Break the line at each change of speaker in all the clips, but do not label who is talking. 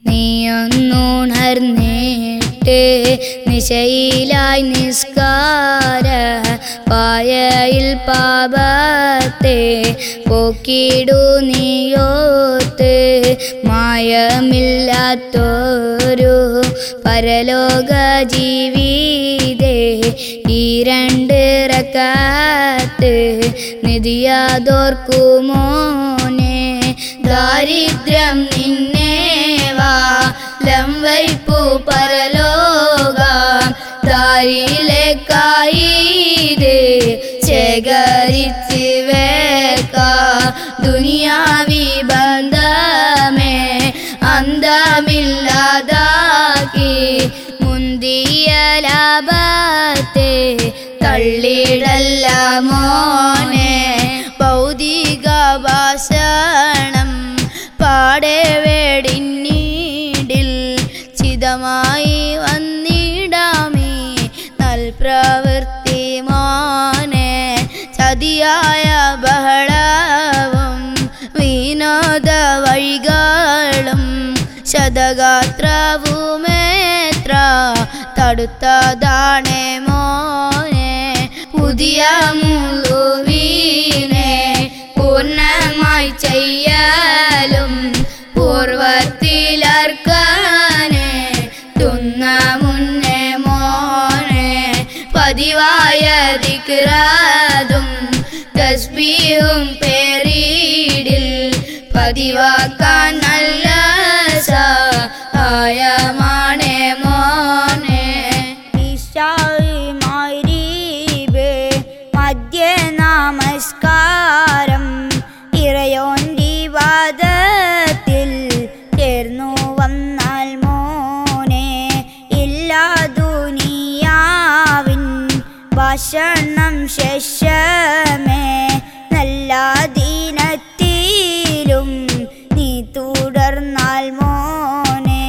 നീയൊന്നുണർന്നിട്ട് നിശയിലായി നിസ്കാര പായയിൽ പാപത്തെ പോക്കിടു നീയോത്ത് മായമില്ലാത്തൊരു പരലോക ജീവിതേ ഈ രണ്ട് റക്കാത്ത് നിധിയാതോർക്കുമോനെ ദാരിദ്ര്യം നിന്നെ വാലം വൈപ്പു പരലോക ദാരിയിലേക്കായത് ശേഖരിച്ച് വേക്ക ദുനിയാവി ബന്ധമേ അന്തമില്ലാതാക്കി മുന്തിയ ലാഭത്തെ തള്ളിടല്ല മോനെ ഭൗതിക ഭാഷണം പാടെ വേടിന്നീടിൽ ചിതമായി വന്നിടാമേ നൽപ്രവൃത്തി മോനെ ചതിയായ ബഹളവും വിനോദ വഴികളും ശതഗാത്രവുമേത്ര തടുത്തതാണേ മോനെ പുതിയ മുഴുവീനെ പൂർണ്ണമായി ചെയ്യലും പൂർവത്തിലർക്കാനെ തുന്ന മുന്നേ മോനെ പതിവായ ദിക്റാതും തസ്ബീഹും പേരീടിൽ പതിവാക്കാൻ നല്ല സഹായമാണേ മോനെ
ഈശായിമാരീബ് മധ്യ നമസ്കാരം ഇറയോൻ്റെ വാദത്തിൽ ചേർന്നു വന്നാൽ മോനെ എല്ലാ ദുനിയാവിൻ ഭാഷണം ശേഷമേ നല്ല ദീനത്തിലും നീ തുടർന്നാൽ മോനെ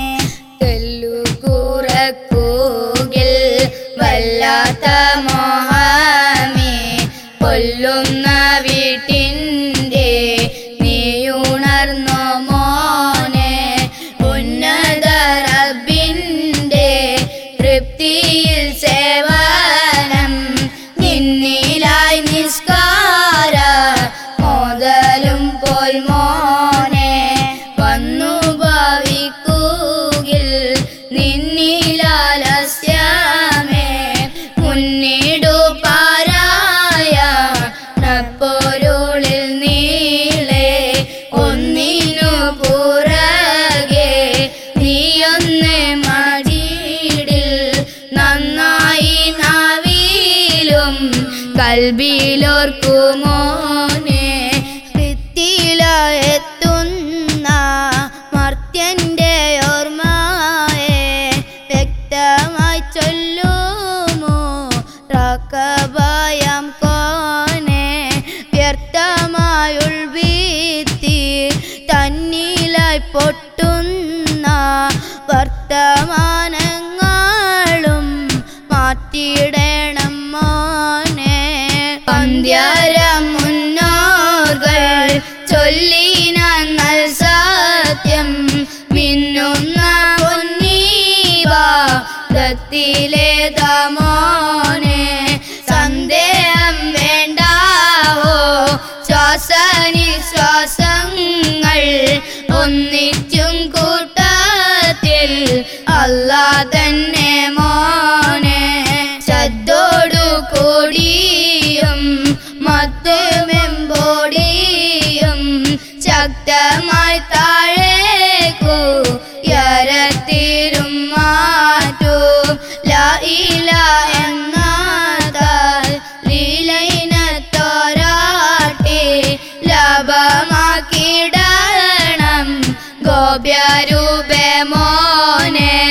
തെല്ലുകൂറക്കൂകിൽ വല്ലാത്ത മോഹമേ കൊല്ലുന്ന വീട്ടിൻ്റെ നീയുണർന്നോ മോനെ ഉന്നത റബ്ബിൻ്റെ തൃപ്തിയിൽ സേവനം നിന്നിലായി നിസ്കാര മോതലും പോൽ മോനെ വന്നു ഭാവിക്കൂകിൽ നിന്നിലാലസ്യമേ മുന്നിടു പാരായ നപ്പൊരുളിൽ നീളെ ഒന്നിനു പുറകെ നീയൊന്ന് മടിയിടിൽ നന്നായി നാവിലും കൽബിലോർക്കുമോനെ
ഭിത്തിയിലെത്തുന്ന മർത്യന്റെ ഓർമ്മയെ വ്യക്തമായി ചൊല്ലുമോ റക്കഭയം കോനെ വ്യർത്ഥമായുൾ ഭീത്തി തന്നിലായി പൊട്ടുന്ന വർത്തമാനങ്ങളും മാറ്റിയിടണം മോനെ
പന്ധ്യരം മുന്നോർകൾ ചൊല്ലിന നൽ സത്യം മിന്നുന്ന പൊന്നീവാദത്തിലെ ദമോനെ സന്ദേഹം വേണ്ടാവോ ശ്വാസനിശ്വാസങ്ങൾ ഒന്നിച്ചും കൂട്ടത്തിൽ അല്ലാ തന്നെ മോനെ ശബ്ദോടു കൂടിയും മത്തുമെമ്പോടിയും ശക്തമായി താഴേക്കു യരത്തിരും മാറ്റു ലൈല എന്നാതാൽ ലീലൈനത്തോരാട്ടി ലാഭമാക്കിടണം ഗോപ്യരൂപേ മോനെ